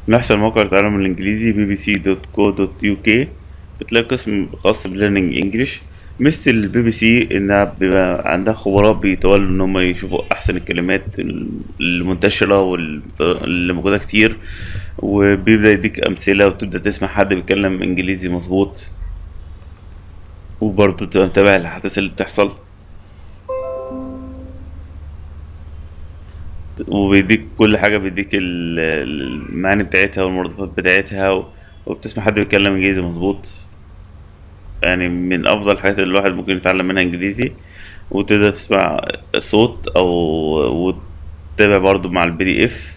من أحسن مواقع التعلم الإنجليزي بي بي سي دوت كو دوت يو كي بتلاقي قسم خاص بليرنينج انجلش ميزة البي بي سي إنها بيبقى عندها خبراء بيتولوا إن هم يشوفوا أحسن الكلمات المنتشرة واللي موجودة كتير وبيبدأ يديك أمثلة وتبدأ تسمع حد بيتكلم إنجليزي مظبوط وبرضه تبقى متابع الأحداث اللي بتحصل وبيديك كل حاجة بيديك ال- المعاني بتاعتها والمرادفات بتاعتها و- وبتسمع حد بيتكلم انجليزي مظبوط يعني من افضل الحاجات اللي الواحد ممكن يتعلم منها انجليزي وتقدر تسمع صوت او وتتابع برضو مع البي دي اف